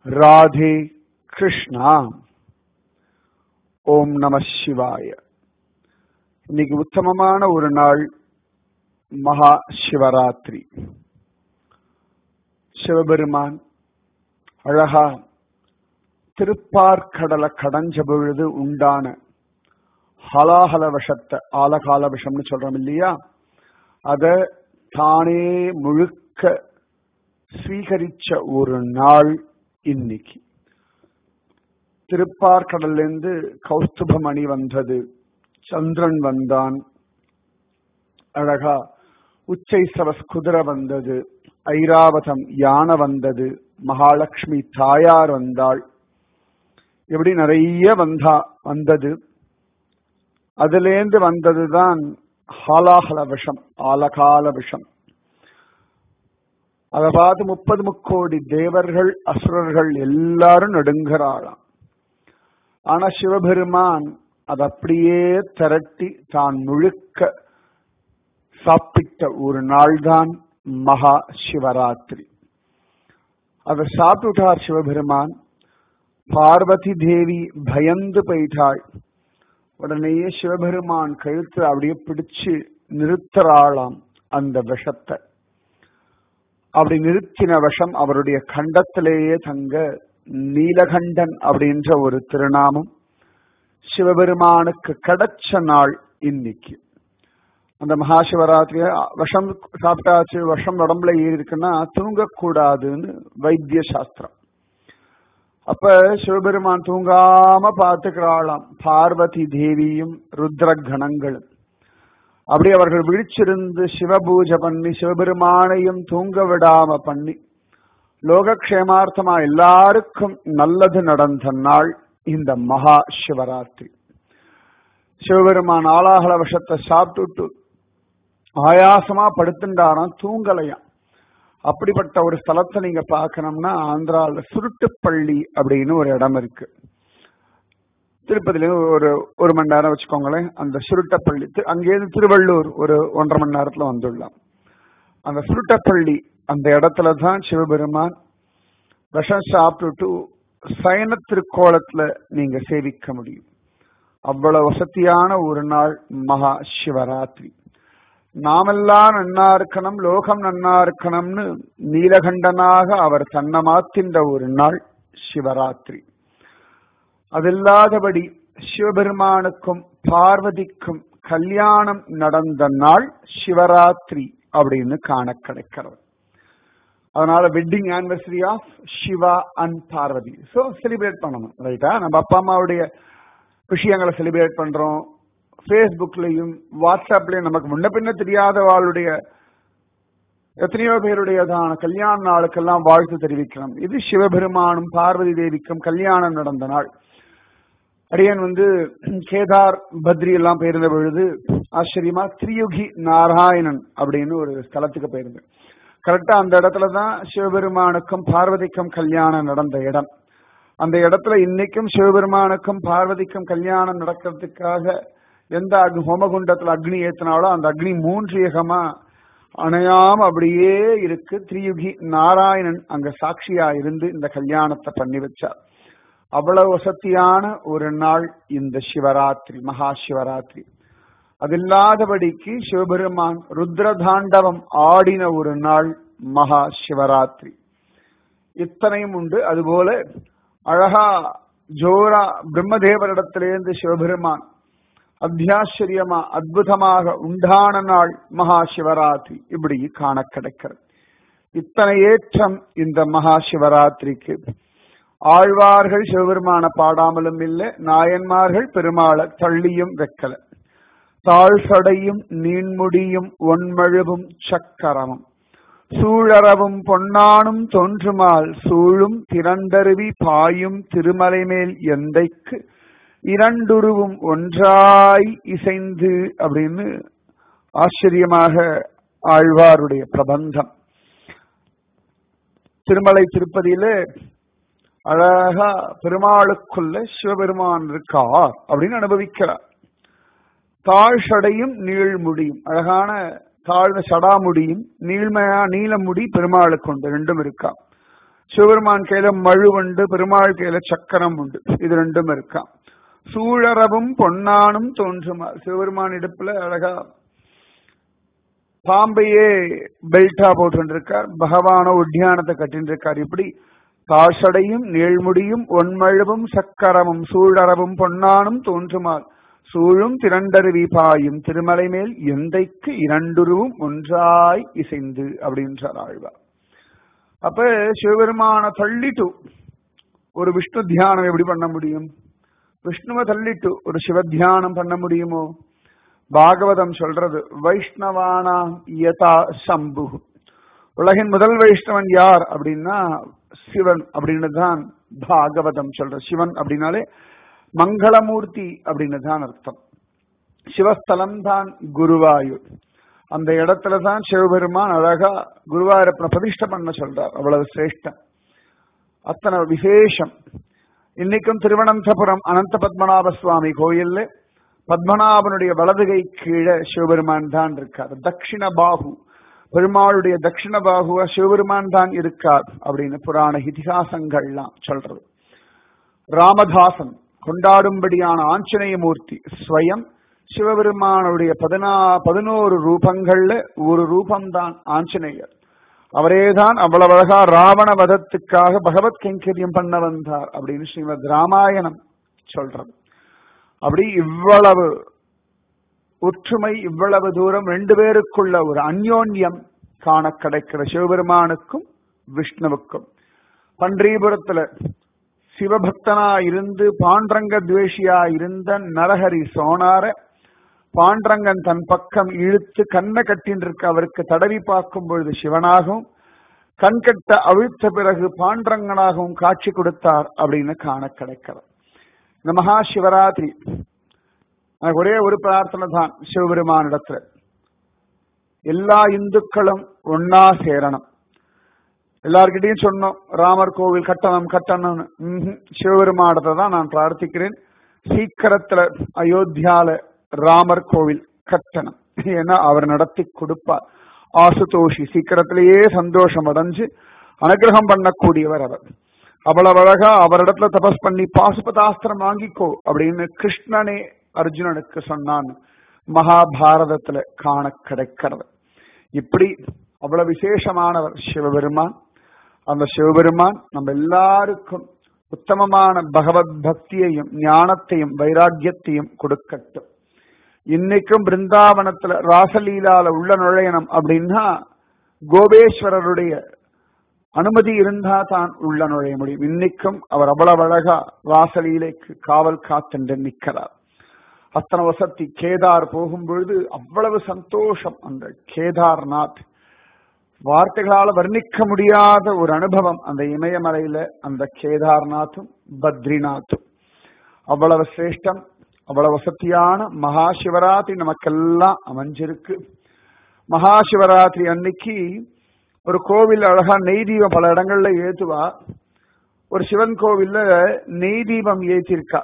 ராதே கிருஷ்ணா ஓம் நம சிவாய இன்னைக்கு உத்தமமான ஒரு நாள் மகா சிவராத்திரி சிவபெருமான் அழகா திருப்பார்கடலை கடைஞ்ச பொழுது உண்டான ஹலாஹல விஷத்தை ஆலகால விஷம்னு சொல்றோம் இல்லையா அத தானே முழுக்க ஸ்வீகரிச்ச ஒரு நாள் இன்னைக்கு திருப்பார்கடல்லேருந்து கௌஸ்துபமணி வந்தது சந்திரன் வந்தான் அழகா உச்சை சவஸ் குதிரை வந்தது ஐராவதம் யானை வந்தது மகாலட்சுமி தாயார் வந்தாள் எப்படி நிறைய வந்தா வந்தது அதுலேருந்து வந்ததுதான் ஹாலாஹல விஷம் ஆலகால விஷம் அதை பார்த்து முப்பது முக்கோடி தேவர்கள் அசுரர்கள் எல்லாரும் நடுங்குறாளாம் ஆனா சிவபெருமான் அது அப்படியே திரட்டி தான் முழுக்க சாப்பிட்ட ஒரு நாள்தான் மகா சிவராத்திரி அதை சாப்பிட்டார் சிவபெருமான் பார்வதி தேவி பயந்து போயிட்டாள் உடனேயே சிவபெருமான் கழுத்து அப்படியே பிடிச்சு நிறுத்துறாளாம் அந்த விஷத்தை அப்படி நிறுத்தின விஷம் அவருடைய கண்டத்திலேயே தங்க நீலகண்டன் அப்படின்ற ஒரு திருநாமம் சிவபெருமானுக்கு கிடைச்ச நாள் இன்னைக்கு அந்த மகாசிவராத்திரிய விஷம் சாப்பிட்டாச்சு விஷம் உடம்புல ஏறி இருக்குன்னா தூங்கக்கூடாதுன்னு வைத்திய சாஸ்திரம் அப்ப சிவபெருமான் தூங்காம பார்த்துக்கிறாளாம் பார்வதி தேவியும் ருத்ர கணங்களும் அப்படி அவர்கள் விழிச்சிருந்து சிவபூஜை பண்ணி சிவபெருமானையும் தூங்க விடாம பண்ணி லோகக்ஷேமார்த்தமா எல்லாருக்கும் நல்லது நடந்த நாள் இந்த மகா சிவராத்திரி சிவபெருமான் ஆலாகல விஷத்தை சாப்பிட்டுட்டு ஆயாசமா படுத்துட்டாராம் தூங்கலையாம் அப்படிப்பட்ட ஒரு ஸ்தலத்தை நீங்க பார்க்கணும்னா ஆந்திரால சுருட்டுப்பள்ளி அப்படின்னு ஒரு இடம் இருக்கு திருப்பதியில ஒரு ஒரு மணி நேரம் வச்சுக்கோங்களேன் அந்த சுருட்டப்பள்ளி அங்கேயிருந்து திருவள்ளூர் ஒரு ஒன்றரை மணி நேரத்துல வந்துடலாம் அந்த சுருட்டப்பள்ளி அந்த இடத்துல தான் சிவபெருமான் விஷம் சாப்பிட்டுட்டு சயன திருக்கோலத்துல நீங்க சேவிக்க முடியும் அவ்வளவு வசதியான ஒரு நாள் மகா சிவராத்திரி நாமெல்லாம் நன்னா இருக்கணும் லோகம் நன்னா இருக்கணும்னு நீலகண்டனாக அவர் தன்னை மாத்தின்ற ஒரு நாள் சிவராத்திரி அதில்லாதபடி சிவபெருமானுக்கும் பார்வதிக்கும் கல்யாணம் நடந்த நாள் சிவராத்திரி அப்படின்னு காண கிடைக்கிறது அதனால wedding anniversary of Shiva and Parvathi so celebrate பண்ணணும் ரைட்டா நம்ம அப்பா அம்மாவுடைய விஷயங்களை செலிப்ரேட் பண்றோம் ஃபேஸ்புக்லையும் வாட்ஸ்அப்லையும் நமக்கு முன்ன பின்ன தெரியாதவாளுடைய எத்தனையோ பேருடையதான கல்யாண நாளுக்கெல்லாம் வாழ்த்து தெரிவிக்கிறோம் இது சிவபெருமானும் பார்வதி தேவிக்கும் கல்யாணம் நடந்த நாள் அடியன் வந்து கேதார் பத்ரி எல்லாம் போயிருந்த பொழுது ஆச்சரியமா திரியுகி நாராயணன் அப்படின்னு ஒரு ஸ்தலத்துக்கு போயிருந்தேன் கரெக்டா அந்த இடத்துல தான் சிவபெருமானுக்கும் பார்வதிக்கும் கல்யாணம் நடந்த இடம் அந்த இடத்துல இன்னைக்கும் சிவபெருமானுக்கும் பார்வதிக்கும் கல்யாணம் நடக்கிறதுக்காக எந்த அக்னி ஹோமகுண்டத்துல அக்னி ஏத்தினாலோ அந்த அக்னி மூன்று ஏகமா அணையாம அப்படியே இருக்கு திரியுகி நாராயணன் அங்க சாட்சியா இருந்து இந்த கல்யாணத்தை பண்ணி வச்சார் அவ்வளவு வசதியான ஒரு நாள் இந்த சிவராத்திரி மகா சிவராத்திரி அதில்லாதபடிக்கு சிவபெருமான் ருத்ரதாண்டவம் ஆடின ஒரு நாள் மகா சிவராத்திரி இத்தனையும் உண்டு அதுபோல அழகா ஜோரா பிரம்மதேவரிடத்திலிருந்து சிவபெருமான் அத்தியாச்சரியமா அற்புதமாக உண்டான நாள் மகா சிவராத்திரி இப்படி காண கிடைக்கிறது இத்தனை ஏற்றம் இந்த மகா சிவராத்திரிக்கு ஆழ்வார்கள் சிவபெருமான பாடாமலும் இல்லை நாயன்மார்கள் பெருமாளை தள்ளியும் வைக்கல தாழ்சடையும் நீன்முடியும் ஒன்மழுவும் சக்கரமும் சூழறவும் பொன்னானும் தோன்றுமால் சூழும் திரண்டருவி பாயும் திருமலை மேல் எந்தைக்கு இரண்டுருவும் ஒன்றாய் இசைந்து அப்படின்னு ஆச்சரியமாக ஆழ்வாருடைய பிரபந்தம் திருமலை திருப்பதியில அழகா பெருமாளுக்குள்ள சிவபெருமான் இருக்கார் அப்படின்னு அனுபவிக்கிறார் தாழ்சடையும் நீழ்முடியும் அழகான தாழ்ந்த சடாமுடியும் நீள்மையா நீலமுடி பெருமாளுக்கு உண்டு ரெண்டும் இருக்கா சிவபெருமான் கையில மழு உண்டு பெருமாள் கையில சக்கரம் உண்டு இது ரெண்டும் இருக்கான் சூழறவும் பொன்னானும் தோன்றுமா சிவபெருமான் இடுப்புல அழகா பாம்பையே பெல்ட்டா போட்டுருக்கார் பகவான உத்தியானத்தை கட்டின்னு இருக்கார் இப்படி காசடையும் நீழ்முடியும் ஒன்மழுவும் சக்கரமும் சூழறவும் பொன்னானும் தோன்றுமால் சூழும் திரண்டருவி பாயும் திருமலை மேல் எந்தைக்கு இரண்டுருவும் ஒன்றாய் இசைந்து அப்படின்றார் ஆழ்வார் அப்ப சிவபெருமான தள்ளிட்டு ஒரு விஷ்ணு தியானம் எப்படி பண்ண முடியும் விஷ்ணுவை தள்ளிட்டு ஒரு சிவ தியானம் பண்ண முடியுமோ பாகவதம் சொல்றது வைஷ்ணவானா யதா சம்பு உலகின் முதல் வைஷ்ணவன் யார் அப்படின்னா சிவன் அப்படின்னு தான் பாகவதம் சொல்ற சிவன் அப்படின்னாலே மங்களமூர்த்தி அப்படின்னு தான் அர்த்தம் சிவஸ்தலம் தான் குருவாயூர் அந்த இடத்துல தான் சிவபெருமான் அழகா குருவாயூரப்பனை பிரதிஷ்டை பண்ண சொல்றார் அவ்வளவு சிரேஷ்டம் அத்தனை விசேஷம் இன்னைக்கும் திருவனந்தபுரம் அனந்த பத்மநாப சுவாமி கோயில்ல பத்மநாபனுடைய வலதுகை கீழே சிவபெருமான் தான் இருக்கார் தட்சிண பாகு பெருமாளுடைய தட்சிண பாகுவ சிவபெருமான் தான் இருக்கார் அப்படின்னு புராண இதிகாசங்கள்லாம் சொல்றது ராமதாசன் கொண்டாடும்படியான ஆஞ்சநேய மூர்த்தி ஸ்வயம் சிவபெருமானுடைய பதினா பதினோரு ரூபங்கள்ல ஒரு ரூபம்தான் ஆஞ்சநேயர் அவரேதான் அவ்வளவு அழகா ராவண வதத்துக்காக பகவத் கைங்கரியம் பண்ண வந்தார் அப்படின்னு ஸ்ரீமத் ராமாயணம் சொல்றது அப்படி இவ்வளவு ஒற்றுமை இவ்வளவு தூரம் ரெண்டு பேருக்குள்ள ஒரு அந்யோன்யம் காண கிடைக்கிற சிவபெருமானுக்கும் விஷ்ணுவுக்கும் பன்றிபுரத்துல சிவபக்தனா இருந்து பாண்டரங்க துவேஷியா இருந்த நரஹரி சோனார பாண்டரங்கன் தன் பக்கம் இழுத்து கண்ணை கட்டின்னு இருக்க அவருக்கு தடவி பார்க்கும் பொழுது சிவனாகவும் கண்கட்ட அவிழ்த்த பிறகு பாண்டரங்கனாகவும் காட்சி கொடுத்தார் அப்படின்னு காண கிடைக்கிறது இந்த மகா சிவராத்திரி எனக்கு ஒரே ஒரு பிரார்த்தனை தான் சிவபெருமானிடத்துல எல்லா இந்துக்களும் ஒன்னா சேரணும் எல்லார்கிட்டையும் சொன்னோம் ராமர் கோவில் கட்டணம் கட்டணம்னு ம்ஹும். சிவபெருமானத்தை தான் நான் பிரார்த்திக்கிறேன் சீக்கிரத்துல அயோத்தியால ராமர் கோவில் கட்டணம் ஏன்னா அவர் நடத்தி கொடுப்பார் ஆசுதோஷி சீக்கிரத்திலேயே சந்தோஷம் அடைஞ்சு அனுகிரகம் பண்ணக்கூடியவர் அவர் அவ்வளவு அழகா அவரிடத்துல தபஸ் பண்ணி பாசுபதாஸ்திரம் வாங்கிக்கோ அப்படின்னு கிருஷ்ணனே அர்ஜுனனுக்கு சொன்னான் மகாபாரதத்துல காண கிடைக்கிறது இப்படி அவ்வளவு விசேஷமானவர் சிவபெருமான் அந்த சிவபெருமான் நம்ம எல்லாருக்கும் உத்தமமான பகவத் பக்தியையும் ஞானத்தையும் வைராக்கியத்தையும் கொடுக்கட்டும் இன்னைக்கும் பிருந்தாவனத்துல ராசலீலால உள்ள நுழையணும் அப்படின்னா கோபேஸ்வரருடைய அனுமதி இருந்தா தான் உள்ள நுழைய முடியும் இன்னைக்கும் அவர் அவ்வளவு அழகா ராசலீலைக்கு காவல் காத்தென்று நிற்கிறார் அத்தனை வசதி கேதார் போகும்பொழுது அவ்வளவு சந்தோஷம் அந்த கேதார்நாத் வார்த்தைகளால வர்ணிக்க முடியாத ஒரு அனுபவம் அந்த இமயமலையில அந்த கேதார்நாத்தும் பத்ரிநாத்தும் அவ்வளவு சிரேஷ்டம் அவ்வளவு வசதியான மகா சிவராத்திரி நமக்கெல்லாம் அமைஞ்சிருக்கு மகா சிவராத்திரி அன்னைக்கு ஒரு கோவில் அழகா நெய் தீபம் பல இடங்கள்ல ஏத்துவா ஒரு சிவன் கோவில்ல நெய் தீபம் ஏத்திருக்கா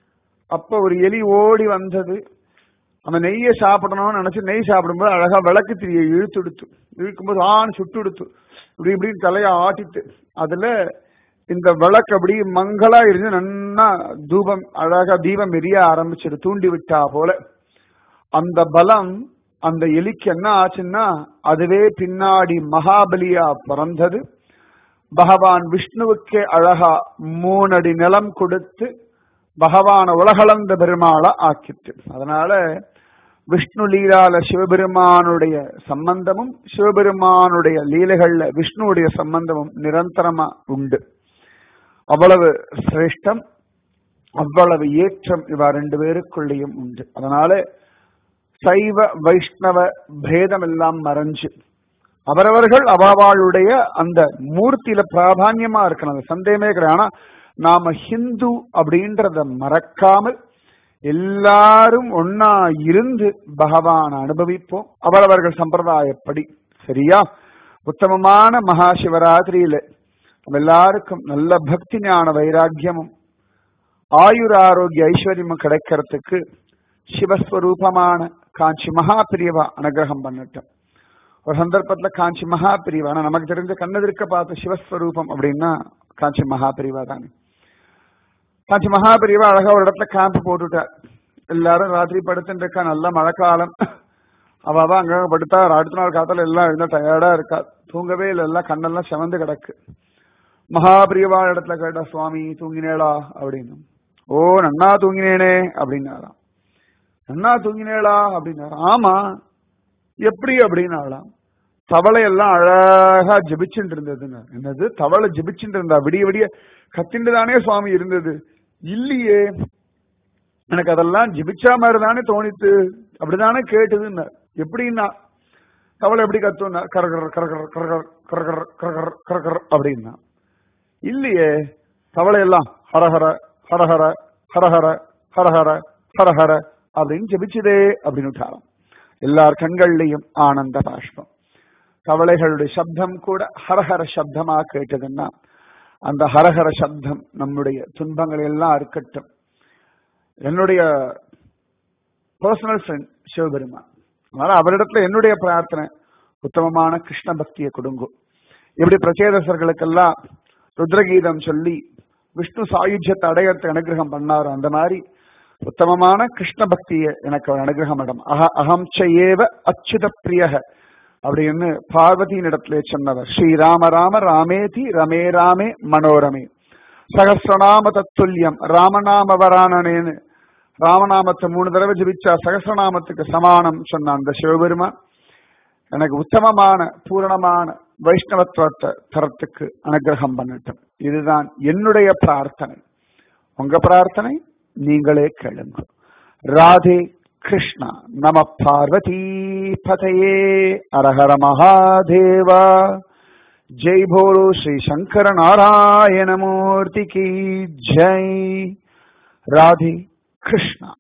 அப்ப ஒரு எலி ஓடி வந்தது அந்த நெய்யை சாப்பிடணும்னு நினைச்சு நெய் சாப்பிடும்போது அழகா விளக்கு திரியை இழுத்துடுத்து இழுக்கும்போது ஆண் சுட்டுடுத்து இப்படி இப்படி தலையை ஆட்டிட்டு அதுல இந்த விளக்கு அப்படி மங்களா இருந்து நன்னா தூபம் அழகா தீபம் எரிய ஆரம்பிச்சிரு தூண்டி விட்டா போல அந்த பலம் அந்த எலிக்கு என்ன ஆச்சுன்னா அதுவே பின்னாடி மகாபலியா பிறந்தது பகவான் விஷ்ணுவுக்கே அழகா மூணடி நிலம் கொடுத்து பகவான உலகளந்த பெருமாளை ஆக்கிட்டு அதனால விஷ்ணு லீலால சிவபெருமானுடைய சம்பந்தமும் சிவபெருமானுடைய லீலைகள்ல விஷ்ணுவுடைய சம்பந்தமும் நிரந்தரமா உண்டு அவ்வளவு சிரேஷ்டம் அவ்வளவு ஏற்றம் இவ ரெண்டு பேருக்குள்ளேயும் உண்டு அதனால சைவ வைஷ்ணவ பேதம் எல்லாம் மறைஞ்சு அவரவர்கள் அவாவாளுடைய அந்த மூர்த்தியில பிராதான்யமா இருக்கணும் அது சந்தேகமே கிடையாது ஆனா நாம ஹிந்து அப்படின்றத மறக்காமல் எல்லாரும் ஒன்னா இருந்து பகவான் அனுபவிப்போம் அவரவர்கள் சம்பிரதாயப்படி சரியா உத்தமமான மகா சிவராத்திரியில நம்ம எல்லாருக்கும் நல்ல பக்தி ஞான வைராக்கியமும் ஆயுர ஆரோக்கிய ஐஸ்வர்யமும் கிடைக்கிறதுக்கு சிவஸ்வரூபமான காஞ்சி மகா பிரியவா அனுகிரகம் பண்ணட்டும் ஒரு சந்தர்ப்பத்துல காஞ்சி மகா பிரிவா ஆனா நமக்கு தெரிஞ்ச கண்ணதிர்க்க பார்த்த சிவஸ்வரூபம் அப்படின்னா காஞ்சி மகா பிரிவா தானே காஞ்சி மகா பிரிவா அழகா ஒரு இடத்துல கேம்ப் போட்டுட்டார் எல்லாரும் ராத்திரி படுத்துட்டு இருக்கா நல்ல மழைக்காலம் அவ அவ அங்க படுத்தா அடுத்த நாள் காத்தால எல்லாம் எழுந்தா டயர்டா இருக்கா தூங்கவே இல்லை எல்லாம் கண்ணெல்லாம் செவந்து கிடக்கு மகாபிரியவா இடத்துல கேட்டா சுவாமி தூங்கினேளா அப்படின்னு ஓ நன்னா தூங்கினேனே அப்படின்னாராம் நன்னா தூங்கினேளா அப்படின்னாராம் ஆமா எப்படி அப்படின்னாலாம் தவளை எல்லாம் அழகா ஜெபிச்சுட்டு இருந்ததுன்னு என்னது தவளை ஜெபிச்சுட்டு இருந்தா விடிய விடிய கத்திண்டு தானே சுவாமி இருந்தது இல்லையே எனக்கு அதெல்லாம் ஜிபிச்சா மாதிரி தானே தோணித்து அப்படிதானே கேட்டுதுன்னு எப்படின்னா தவளை எப்படி கத்துனா கரகர் கரகர் கரகர் கரகர் கரகர் கரகர் அப்படின்னா இல்லையே தவளை எல்லாம் ஹரஹர ஹரஹர ஹரஹர ஹரஹர ஹரஹர அப்படின்னு ஜெபிச்சுதே அப்படின்னு விட்டாராம் எல்லார் கண்கள்லையும் ஆனந்த பாஷ்பம் தவளைகளுடைய சப்தம் கூட ஹரஹர சப்தமா கேட்டதுன்னா அந்த ஹரஹர சப்தம் நம்முடைய துன்பங்கள் எல்லாம் இருக்கட்டும் என்னுடைய பர்சனல் ஃப்ரெண்ட் சிவபெருமான் அதனால அவரிடத்துல என்னுடைய பிரார்த்தனை உத்தமமான கிருஷ்ண பக்தியை கொடுங்கோ எப்படி பிரச்சேதசர்களுக்கெல்லாம் ருத்ரகீதம் சொல்லி விஷ்ணு சாயுஜ்யத்தை அடையறதுக்கு அனுகிரகம் பண்ணாரோ அந்த மாதிரி உத்தமமான கிருஷ்ண பக்தியை எனக்கு அவர் அனுகிரகம் இடம் அஹ அகம் ஏவ அச்சுத பிரியக அப்படின்னு பார்வதியின் இடத்துல சொன்னவர் ஸ்ரீராம ராம ராமேதி ரமே ராமே மனோரமே சகசிரநாம தத்துல்யம் ராமநாம வரானனேன்னு ராமநாமத்தை மூணு தடவை ஜபிச்சா சகசிரநாமத்துக்கு சமானம் சொன்ன அந்த சிவபெருமான் எனக்கு உத்தமமான பூரணமான வைஷ்ணவத்துவத்தை தரத்துக்கு அனுகிரகம் பண்ணட்டும் இதுதான் என்னுடைய பிரார்த்தனை உங்க பிரார்த்தனை நீங்களே கேளுங்க ராதே கிருஷ்ணா நம பார்வதி பதையே அரஹர மகாதேவா जय भोलो श्री शंकर नारायण मूर्ति की जय राधे कृष्णा